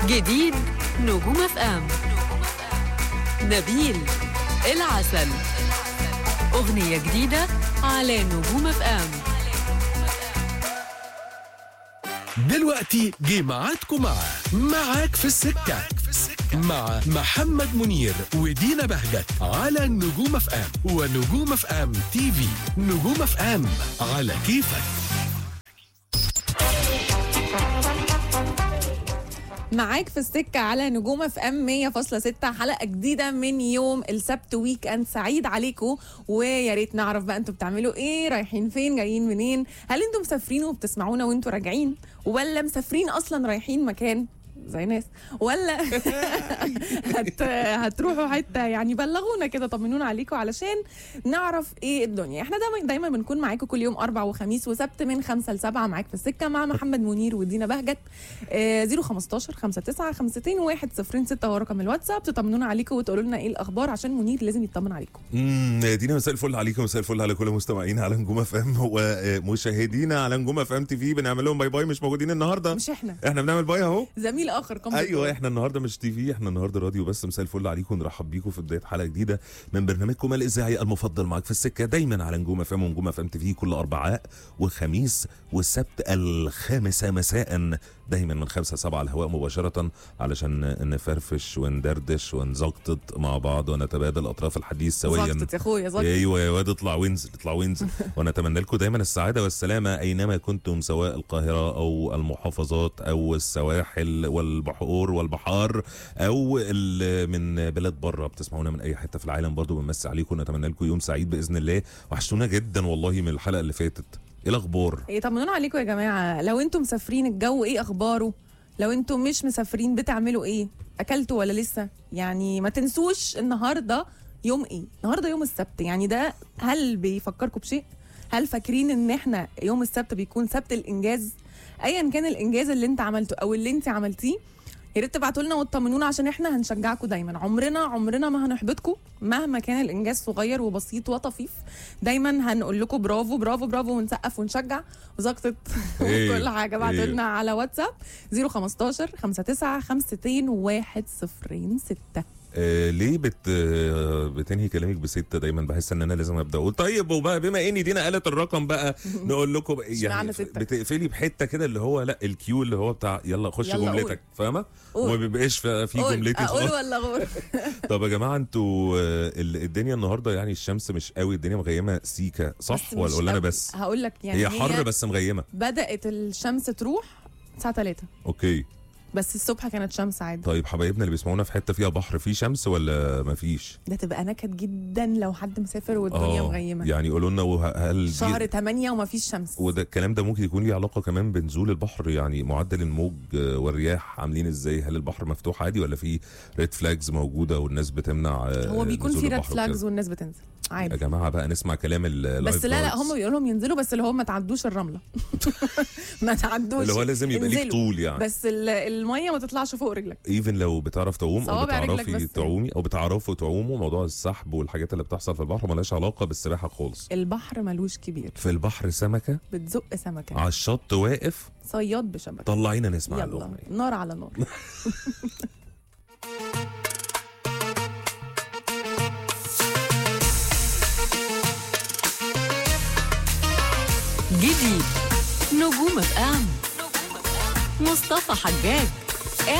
جديد نجوم اف ام نبيل العسل أغنية جديدة على نجوم اف ام دلوقتي جه ميعادكم مع معاك في السكة مع محمد منير ودينا بهجت على نجوم اف ام ونجوم اف ام تي في نجوم اف ام على كيفك معاك في السكة على نجوم اف ام 100.6 حلقة جديدة من يوم السبت ويك اند سعيد عليكم ويا ريت نعرف بقى انتوا بتعملوا ايه رايحين فين جايين منين هل انتوا مسافرين وبتسمعونا وانتوا راجعين ولا مسافرين اصلا رايحين مكان زي ناس ولا هت... هتروحوا حته يعني بلغونا كده طمنونا عليكم علشان نعرف ايه الدنيا احنا دايما دايما بنكون معاكم كل يوم اربع وخميس وسبت من خمسة لسبعة معاك في السكه مع محمد منير ودينا بهجت آه 015 59 52 1 0 6 هو رقم الواتساب تطمنونا عليكم وتقولوا لنا ايه الاخبار عشان منير لازم يطمن عليكم امم دينا مساء الفل عليكم مساء الفل على كل مستمعينا على نجوم اف ام ومشاهدينا على نجوم اف ام تي في بنعمل لهم باي باي مش موجودين النهارده مش احنا احنا بنعمل باي اهو زميل اخر قم ايوه بالدور. احنا النهارده مش تي في احنا النهارده راديو بس مساء الفل عليكم نرحب بيكم في بدايه حلقه جديده من برنامجكم الاذاعي المفضل معاك في السكه دايما على نجوم اف ام ونجوم اف ام تي في كل اربعاء وخميس والسبت الخامسه مساء دايما من خمسة سبعة على الهواء مباشرة علشان نفرفش وندردش ونزقطط مع بعض ونتبادل أطراف الحديث سويا زقطت يا اخويا زقطت ايوه يا واد اطلع وانزل اطلع وانزل ونتمنى لكم دايما السعاده والسلامه اينما كنتم سواء القاهره او المحافظات او السواحل والبحور والبحار او ال- من بلاد بره بتسمعونا من اي حته في العالم برضو بنمسي عليكم نتمنى لكم يوم سعيد باذن الله وحشتونا جدا والله من الحلقه اللي فاتت ايه الاخبار ايه طمنونا عليكم يا جماعه لو انتم مسافرين الجو ايه اخباره لو انتم مش مسافرين بتعملوا ايه اكلتوا ولا لسه يعني ما تنسوش النهارده يوم ايه النهارده يوم السبت يعني ده هل بيفكركم بشيء هل فاكرين ان احنا يوم السبت بيكون سبت الانجاز ايا كان الانجاز اللي انت عملته او اللي انت عملتيه يا ريت تبعتوا لنا وتطمنونا عشان احنا هنشجعكم دايما عمرنا عمرنا ما هنحبطكم مهما كان الانجاز صغير وبسيط وطفيف دايما هنقول لكم برافو برافو برافو ونسقف ونشجع وزقطت إيه، وكل حاجه ابعتوا إيه. لنا على واتساب 015 59 52 106 آه ليه بت آه بتنهي كلامك بستة دايما بحس ان انا لازم ابدا اقول طيب وبقى بما ان دينا قالت الرقم بقى نقول لكم بقى- يعني اشمعنى ستة؟ بتقفلي بحته كده اللي هو لا الكيو اللي هو بتاع يلا خش يلا قول. جملتك فاهمه قول. وما بيبقاش في في قول جملتي اقول خلاص ولا غور طب يا جماعه انتوا آه، ال- الدنيا النهارده يعني الشمس مش قوي الدنيا مغيمه سيكه صح بس مش ولا ولا انا قوي. بس هقول لك يعني هي حر بس مغيمه بدات الشمس تروح الساعه 3 اوكي بس الصبح كانت شمس عادي طيب حبايبنا اللي بيسمعونا في حته فيها بحر في شمس ولا مفيش ده تبقى نكد جدا لو حد مسافر والدنيا مغيمه يعني قولوا لنا وه- هل دي- شهر 8 ومفيش شمس وده الكلام ده ممكن يكون ليه علاقه كمان بنزول البحر يعني معدل الموج آه، والرياح عاملين ازاي هل البحر مفتوح عادي ولا في ريد فلاجز موجوده والناس بتمنع آه، هو بيكون نزول في ريد البحر وكده؟ فلاجز والناس بتنزل يا عادي جماعه بقى نسمع كلام ال بس لا لا هم بيقولوا لهم ينزلوا بس اللي هو ما تعدوش الرمله ما تعدوش اللي هو لازم يبقى ليك انزلوا. طول يعني بس ال- الميه ما تطلعش فوق رجلك ايفن لو بتعرف تعوم او صوابع رجلك بتعرفي بس. تعومي او بتعرفوا تعوموا موضوع السحب والحاجات اللي بتحصل في البحر ملهاش علاقه بالسباحه خالص البحر ملوش كبير في البحر سمكه بتزق سمكه على الشط واقف صياد بشبكه طلعينا نسمع يلا الاغنيه نار على نار جديد نجوم اف ام مصطفى حجاج